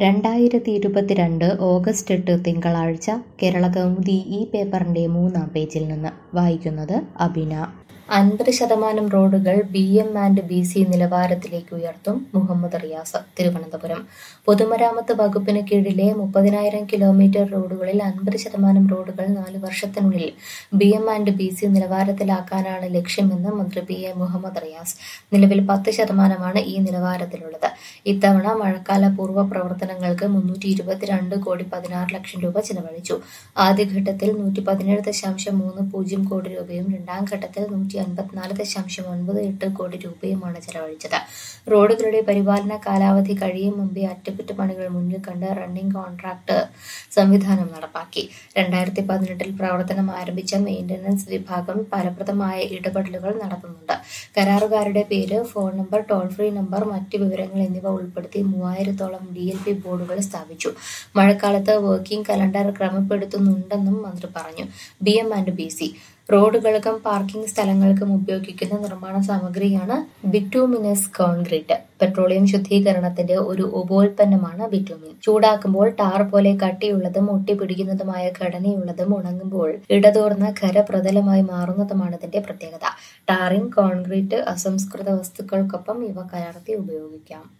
രണ്ടായിരത്തി ഇരുപത്തിരണ്ട് ഓഗസ്റ്റ് എട്ട് തിങ്കളാഴ്ച കേരളകൗമുദി ഈ പേപ്പറിന്റെ മൂന്നാം പേജിൽ നിന്ന് വായിക്കുന്നത് അബിന അൻപത് ശതമാനം റോഡുകൾ B M and B C നിലവാരത്തിലേക്ക് ഉയർത്തും മുഹമ്മദ് റിയാസ് തിരുവനന്തപുരം പൊതുമരാമത്ത് വകുപ്പിന് കീഴിലെ മുപ്പതിനായിരം കിലോമീറ്റർ റോഡുകളിൽ അൻപത് ശതമാനം റോഡുകൾ നാല് വർഷത്തിനുള്ളിൽ B M and B C നിലവാരത്തിലാക്കാനാണ് ലക്ഷ്യമെന്ന് മന്ത്രി പി എ മുഹമ്മദ് റിയാസ് നിലവിൽ പത്ത് ശതമാനമാണ് ഈ നിലവാരത്തിലുള്ളത് ഇത്തവണ മഴക്കാല പൂർവ്വ പ്രവർത്തനങ്ങൾക്ക് മുന്നൂറ്റി ഇരുപത്തിരണ്ട് കോടി പതിനാറ് ലക്ഷം രൂപ ചിലവഴിച്ചു ആദ്യഘട്ടത്തിൽ നൂറ്റി പതിനേഴ് ദശാംശം മൂന്ന് പൂജ്യം കോടി രൂപയും രണ്ടാം ഘട്ടത്തിൽ നൂറ്റി അൻപത്തിനാല് ദശാംശം ഒൻപത് എട്ട് കോടി രൂപയുമാണ് ചെലവഴിച്ചത് റോഡുകളുടെ പരിപാലന കാലാവധി കഴിയും മുമ്പേ അറ്റകുറ്റപ്പണികൾ മുന്നിൽ കണ്ട് റണ്ണിംഗ് കോൺട്രാക്ട് സംവിധാനം നടപ്പാക്കി രണ്ടായിരത്തി പതിനെട്ടിൽ പ്രവർത്തനം ആരംഭിച്ച മെയിന്റനൻസ് വിഭാഗം ഫലപ്രദമായ ഇടപെടലുകൾ നടത്തുന്നുണ്ട് കരാറുകാരുടെ പേര് phone number toll free number മറ്റ് വിവരങ്ങൾ എന്നിവ ഉൾപ്പെടുത്തി മൂവായിരത്തോളം ഡി എൽ പി ബോർഡുകൾ സ്ഥാപിച്ചു മഴക്കാലത്ത് വർക്കിംഗ് കലണ്ടർ ക്രമപ്പെടുത്തുന്നുണ്ടെന്നും മന്ത്രി പറഞ്ഞു B M and B C റോഡുകൾക്കും പാർക്കിംഗ് സ്ഥലങ്ങൾക്കും ഉപയോഗിക്കുന്ന നിർമ്മാണ സാമഗ്രിയാണ് ബിറ്റൂമിനസ് കോൺക്രീറ്റ് പെട്രോളിയം ശുദ്ധീകരണത്തിന്റെ ഒരു ഉപോൽപ്പന്നമാണ് ബിറ്റൂമിൻ ചൂടാക്കുമ്പോൾ ടാർ പോലെ കട്ടിയുള്ളതും ഒട്ടിപ്പിടിക്കുന്നതുമായ ഘടനയുള്ളതും ഉണങ്ങുമ്പോൾ ഇടതോർന്ന ഖരപ്രതലമായി മാറുന്നതുമാണ് ഇതിന്റെ പ്രത്യേകത ടാറിംഗ് കോൺക്രീറ്റ് അസംസ്കൃത വസ്തുക്കൾക്കൊപ്പം ഇവ കലർത്തി ഉപയോഗിക്കാം